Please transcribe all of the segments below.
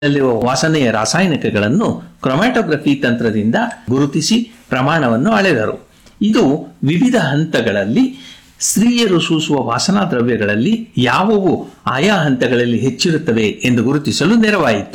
ಅಲ್ಲಿರುವ ವಾಸನೆಯ ರಾಸಾಯನಿಕಗಳನ್ನು ಕ್ರೊಮ್ಯಾಟೋಗ್ರಫಿ ತಂತ್ರದಿಂದ ಗುರುತಿಸಿ ಪ್ರಮಾಣವನ್ನು ಅಳೆದರು ಇದು ವಿವಿಧ ಹಂತಗಳಲ್ಲಿ ಸ್ತ್ರೀಯರು ಸೂಸುವ ವಾಸನಾ ದ್ರವ್ಯಗಳಲ್ಲಿ ಯಾವುವು ಆಯಾ ಹಂತಗಳಲ್ಲಿ ಹೆಚ್ಚಿರುತ್ತವೆ ಎಂದು ಗುರುತಿಸಲು ನೆರವಾಯಿತು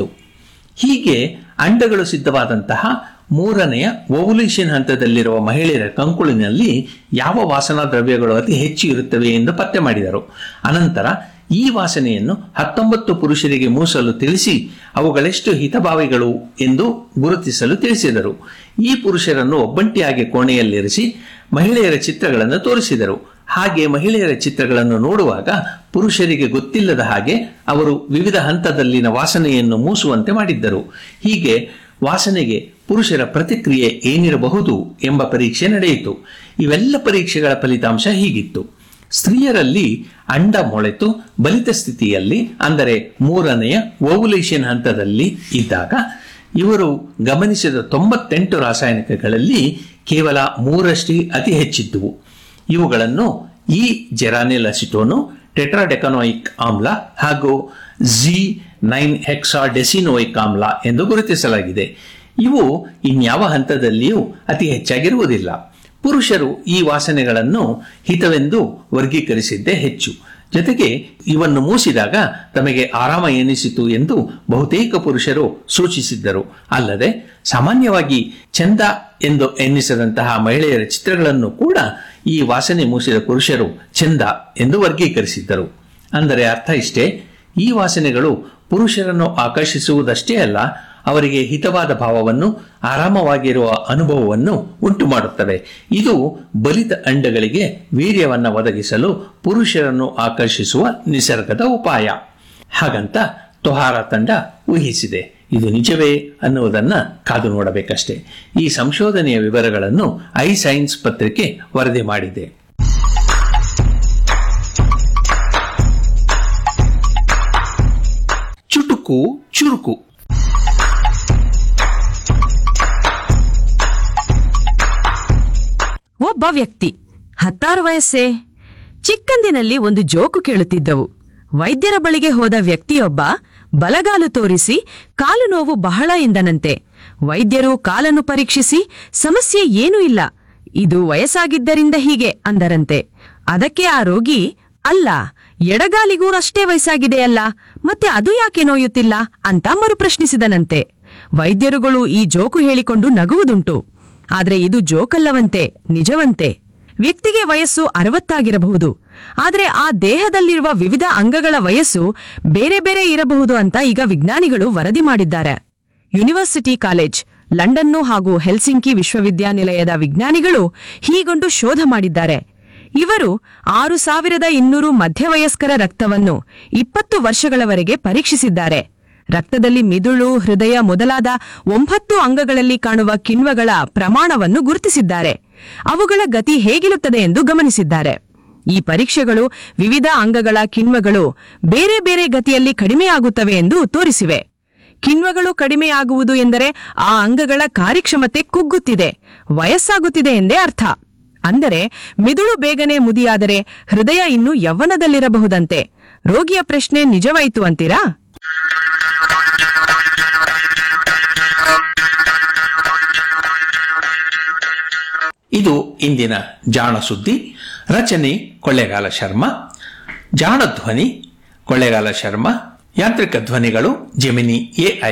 ಹೀಗೆ ಅಂಡಗಳು ಸಿದ್ಧವಾದಂತಹ ಮೂರನೆಯ ಓವುಲೇಷನ್ ಹಂತದಲ್ಲಿರುವ ಮಹಿಳೆಯರ ಕಂಕುಳಿನಲ್ಲಿ ಯಾವ ವಾಸನಾ ದ್ರವ್ಯಗಳು ಅತಿ ಹೆಚ್ಚು ಇರುತ್ತವೆ ಎಂದು ಪತ್ತೆ ಮಾಡಿದರು ಅನಂತರ ಈ ವಾಸನೆಯನ್ನು ಹತ್ತೊಂಬತ್ತು ಪುರುಷರಿಗೆ ಮೂಸಲು ತಿಳಿಸಿ ಅವುಗಳೆಷ್ಟು ಹಿತಭಾವಿಗಳು ಎಂದು ಗುರುತಿಸಲು ತಿಳಿಸಿದರು ಈ ಪುರುಷರನ್ನು ಒಬ್ಬಂಟಿಯಾಗಿ ಕೋಣೆಯಲ್ಲಿರಿಸಿ ಮಹಿಳೆಯರ ಚಿತ್ರಗಳನ್ನು ತೋರಿಸಿದರು ಹಾಗೆ ಮಹಿಳೆಯರ ಚಿತ್ರಗಳನ್ನು ನೋಡುವಾಗ ಪುರುಷರಿಗೆ ಗೊತ್ತಿಲ್ಲದ ಹಾಗೆ ಅವರು ವಿವಿಧ ಹಂತದಲ್ಲಿನ ವಾಸನೆಯನ್ನು ಮೂಸುವಂತೆ ಮಾಡಿದ್ದರು ಹೀಗೆ ವಾಸನೆಗೆ ಪುರುಷರ ಪ್ರತಿಕ್ರಿಯೆ ಏನಿರಬಹುದು ಎಂಬ ಪರೀಕ್ಷೆ ನಡೆಯಿತು ಇವೆಲ್ಲ ಪರೀಕ್ಷೆಗಳ ಫಲಿತಾಂಶ ಹೀಗಿತ್ತು ಸ್ತ್ರೀಯರಲ್ಲಿ ಅಂಡ ಮೊಳೆತು ಬಲಿತ ಸ್ಥಿತಿಯಲ್ಲಿ ಅಂದರೆ ಮೂರನೆಯ ಓವುಲೇಷನ್ ಹಂತದಲ್ಲಿ ಇದ್ದಾಗ ಇವರು ಗಮನಿಸಿದ ತೊಂಬತ್ತೆಂಟು ರಾಸಾಯನಿಕಗಳಲ್ಲಿ ಕೇವಲ ಮೂರಷ್ಟೇ ಅತಿ ಹೆಚ್ಚಿದ್ದುವು ಇವುಗಳನ್ನು ಈ ಜೆರಾನಿಲ್ ಅಸಿಟೋನು ಟೆಟ್ರಾಡೆಕನೋಯಿಕ್ ಆಮ್ಲ ಹಾಗೂ ಜಿ ನೈನ್ ಹೆಕ್ಸಾಡೆಸಿನೋಯಿಕ್ ಆಮ್ಲ ಎಂದು ಗುರುತಿಸಲಾಗಿದೆ ಇವು ಇನ್ಯಾವ ಹಂತದಲ್ಲಿಯೂ ಅತಿ ಹೆಚ್ಚಾಗಿರುವುದಿಲ್ಲ ಪುರುಷರು ಈ ವಾಸನೆಗಳನ್ನು ಹಿತವೆಂದು ವರ್ಗೀಕರಿಸಿದ್ದೇ ಹೆಚ್ಚು ಜೊತೆಗೆ ಇವನ್ನು ಮೂಸಿದಾಗ ತಮಗೆ ಆರಾಮ ಎನಿಸಿತು ಎಂದು ಬಹುತೇಕ ಪುರುಷರು ಸೂಚಿಸಿದ್ದರು ಅಲ್ಲದೆ ಸಾಮಾನ್ಯವಾಗಿ ಚಂದ ಎಂದು ಎನ್ನಿಸದಂತಹ ಮಹಿಳೆಯರ ಚಿತ್ರಗಳನ್ನು ಕೂಡ ಈ ವಾಸನೆ ಮೂಸಿದ ಪುರುಷರು ಚಂದ ಎಂದು ವರ್ಗೀಕರಿಸಿದ್ದರು ಅಂದರೆ ಅರ್ಥ ಇಷ್ಟೇ ಈ ವಾಸನೆಗಳು ಪುರುಷರನ್ನು ಆಕರ್ಷಿಸುವುದಷ್ಟೇ ಅಲ್ಲ ಅವರಿಗೆ ಹಿತವಾದ ಭಾವವನ್ನು ಆರಾಮವಾಗಿರುವ ಅನುಭವವನ್ನು ಉಂಟು ಮಾಡುತ್ತವೆ ಇದು ಬಲಿತ ಅಂಡಗಳಿಗೆ ವೀರ್ಯವನ್ನ ಒದಗಿಸಲು ಪುರುಷರನ್ನು ಆಕರ್ಷಿಸುವ ನಿಸರ್ಗದ ಉಪಾಯ ಹಾಗಂತ ತೊಹಾರ ತಂಡ ಊಹಿಸಿದೆ ಇದು ನಿಜವೇ ಅನ್ನುವುದನ್ನ ಕಾದು ನೋಡಬೇಕಷ್ಟೇ ಈ ಸಂಶೋಧನೆಯ ವಿವರಗಳನ್ನು ಐ ಸೈನ್ಸ್ ಪತ್ರಿಕೆ ವರದಿ ಮಾಡಿದೆ ಚುಟುಕು ಚುರುಕು ಒಬ್ಬ ವ್ಯಕ್ತಿ ಹತ್ತಾರು ವಯಸ್ಸೇ ಚಿಕ್ಕಂದಿನಲ್ಲಿ ಒಂದು ಜೋಕು ಕೇಳುತ್ತಿದ್ದವು ವೈದ್ಯರ ಬಳಿಗೆ ಹೋದ ವ್ಯಕ್ತಿಯೊಬ್ಬ ಬಲಗಾಲು ತೋರಿಸಿ ಕಾಲು ನೋವು ಬಹಳ ಎಂದನಂತೆ ವೈದ್ಯರು ಕಾಲನ್ನು ಪರೀಕ್ಷಿಸಿ ಸಮಸ್ಯೆ ಏನೂ ಇಲ್ಲ ಇದು ವಯಸ್ಸಾಗಿದ್ದರಿಂದ ಹೀಗೆ ಅಂದರಂತೆ ಅದಕ್ಕೆ ಆ ರೋಗಿ ಅಲ್ಲ ಎಡಗಾಲಿಗೂ ಅಷ್ಟೇ ವಯಸ್ಸಾಗಿದೆಯಲ್ಲ ಮತ್ತೆ ಅದು ಯಾಕೆ ನೋಯುತ್ತಿಲ್ಲ ಅಂತ ಮರುಪ್ರಶ್ನಿಸಿದನಂತೆ ವೈದ್ಯರುಗಳು ಈ ಜೋಕು ಹೇಳಿಕೊಂಡು ನಗುವುದುಂಟು ಆದ್ರೆ ಇದು ಜೋಕಲ್ಲವಂತೆ ನಿಜವಂತೆ ವ್ಯಕ್ತಿಗೆ ವಯಸ್ಸು ಅರವತ್ತಾಗಿರಬಹುದು ಆದ್ರೆ ಆ ದೇಹದಲ್ಲಿರುವ ವಿವಿಧ ಅಂಗಗಳ ವಯಸ್ಸು ಬೇರೆ ಬೇರೆ ಇರಬಹುದು ಅಂತ ಈಗ ವಿಜ್ಞಾನಿಗಳು ವರದಿ ಮಾಡಿದ್ದಾರೆ ಯೂನಿವರ್ಸಿಟಿ ಕಾಲೇಜ್ ಲಂಡನ್ನು ಹಾಗೂ ಹೆಲ್ಸಿಂಕಿ ವಿಶ್ವವಿದ್ಯಾನಿಲಯದ ವಿಜ್ಞಾನಿಗಳು ಹೀಗೊಂದು ಶೋಧ ಮಾಡಿದ್ದಾರೆ ಇವರು ಆರು ಸಾವಿರದ ಇನ್ನೂರು ಮಧ್ಯವಯಸ್ಕರ ರಕ್ತವನ್ನು ಇಪ್ಪತ್ತು ವರ್ಷಗಳವರೆಗೆ ಪರೀಕ್ಷಿಸಿದ್ದಾರೆ ರಕ್ತದಲ್ಲಿ ಮಿದುಳು ಹೃದಯ ಮೊದಲಾದ ಒಂಬತ್ತು ಅಂಗಗಳಲ್ಲಿ ಕಾಣುವ ಕಿಣ್ವಗಳ ಪ್ರಮಾಣವನ್ನು ಗುರುತಿಸಿದ್ದಾರೆ ಅವುಗಳ ಗತಿ ಹೇಗಿರುತ್ತದೆ ಎಂದು ಗಮನಿಸಿದ್ದಾರೆ ಈ ಪರೀಕ್ಷೆಗಳು ವಿವಿಧ ಅಂಗಗಳ ಕಿಣ್ವಗಳು ಬೇರೆ ಬೇರೆ ಗತಿಯಲ್ಲಿ ಕಡಿಮೆಯಾಗುತ್ತವೆ ಎಂದು ತೋರಿಸಿವೆ ಕಿಣ್ವಗಳು ಕಡಿಮೆಯಾಗುವುದು ಎಂದರೆ ಆ ಅಂಗಗಳ ಕಾರ್ಯಕ್ಷಮತೆ ಕುಗ್ಗುತ್ತಿದೆ ವಯಸ್ಸಾಗುತ್ತಿದೆ ಎಂದೇ ಅರ್ಥ ಅಂದರೆ ಮಿದುಳು ಬೇಗನೆ ಮುದಿಯಾದರೆ ಹೃದಯ ಇನ್ನೂ ಯವ್ವನದಲ್ಲಿರಬಹುದಂತೆ ರೋಗಿಯ ಪ್ರಶ್ನೆ ನಿಜವಾಯಿತು ಅಂತೀರಾ ಇದು ಇಂದಿನ ಜಾಣ ಸುದ್ದಿ ರಚನೆ ಕೊಳ್ಳೇಗಾಲ ಶರ್ಮಾ ಜಾಣ ಧ್ವನಿ ಕೊಳ್ಳೇಗಾಲ ಶರ್ಮಾ ಯಾಂತ್ರಿಕ ಧ್ವನಿಗಳು ಜೆಮಿನಿ ಎಐ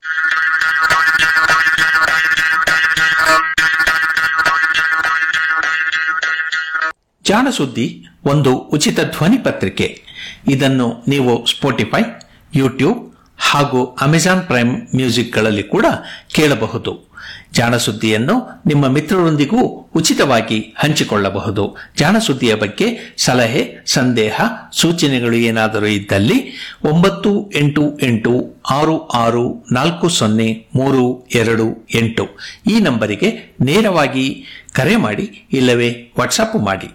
ಜಾಣ ಸುದ್ದಿ ಒಂದು ಉಚಿತ ಧ್ವನಿ ಪತ್ರಿಕೆ ಇದನ್ನು ನೀವು ಸ್ಪೋಟಿಫೈ ಯೂಟ್ಯೂಬ್ ಹಾಗೂ ಅಮೆಜಾನ್ ಪ್ರೈಮ್ ಮ್ಯೂಸಿಕ್ಗಳಲ್ಲಿ ಕೂಡ ಕೇಳಬಹುದು ಜಾಣಸುದ್ದಿಯನ್ನು ನಿಮ್ಮ ಮಿತ್ರರೊಂದಿಗೂ ಉಚಿತವಾಗಿ ಹಂಚಿಕೊಳ್ಳಬಹುದು ಜಾಣಸುದ್ದಿಯ ಬಗ್ಗೆ ಸಲಹೆ ಸಂದೇಹ ಸೂಚನೆಗಳು ಏನಾದರೂ ಇದ್ದಲ್ಲಿ ಒಂಬತ್ತು ಎಂಟು ಎಂಟು ಆರು ಆರು ನಾಲ್ಕು ಸೊನ್ನೆ ಮೂರು ಎರಡು ಎಂಟು ಈ ನಂಬರಿಗೆ ನೇರವಾಗಿ ಕರೆ ಮಾಡಿ ಇಲ್ಲವೇ ವಾಟ್ಸಪ್ ಮಾಡಿ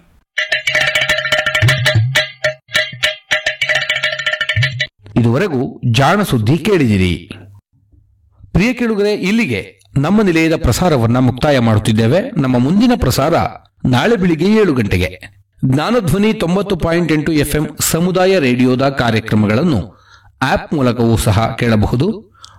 ಇದುವರೆಗೂ ಜಾಣ ಸುದ್ದಿ ಕೇಳಿದಿರಿ ಪ್ರಿಯ ಕೇಳುಗರೆ ಇಲ್ಲಿಗೆ ನಮ್ಮ ನಿಲಯದ ಪ್ರಸಾರವನ್ನ ಮುಕ್ತಾಯ ಮಾಡುತ್ತಿದ್ದೇವೆ ನಮ್ಮ ಮುಂದಿನ ಪ್ರಸಾರ ನಾಳೆ ಬೆಳಿಗ್ಗೆ ಏಳು ಗಂಟೆಗೆ ಜ್ಞಾನಧ್ವನಿ ತೊಂಬತ್ತು ಪಾಯಿಂಟ್ ಎಂಟು ಎಫ್ಎಂ ಸಮುದಾಯ ರೇಡಿಯೋದ ಕಾರ್ಯಕ್ರಮಗಳನ್ನು ಆಪ್ ಮೂಲಕವೂ ಸಹ ಕೇಳಬಹುದು